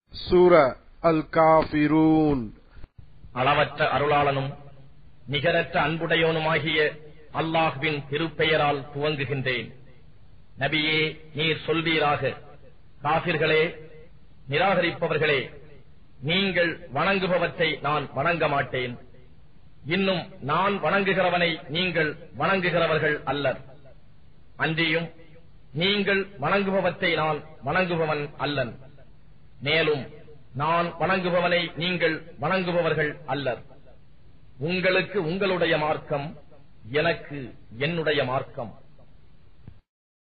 சூர அல் காஃபிரூன் அளவற்ற அருளாளனும் நிகரற்ற அன்புடையோனுமாகிய அல்லாஹ்வின் திருப்பெயரால் துவங்குகின்றேன் நபியே நீர் சொல்வீராக காபிர்களே நிராகரிப்பவர்களே நீங்கள் வணங்குபவற்றை நான் வணங்க மாட்டேன் இன்னும் நான் வணங்குகிறவனை நீங்கள் வணங்குகிறவர்கள் அல்லர் அன்றியும் நீங்கள் வணங்குபவற்றை நான் வணங்குபவன் அல்லன் மேலும் நான் வணங்குபவனை நீங்கள் வணங்குபவர்கள் அல்லர் உங்களுக்கு உங்களுடைய மார்க்கம் எனக்கு என்னுடைய மார்க்கம்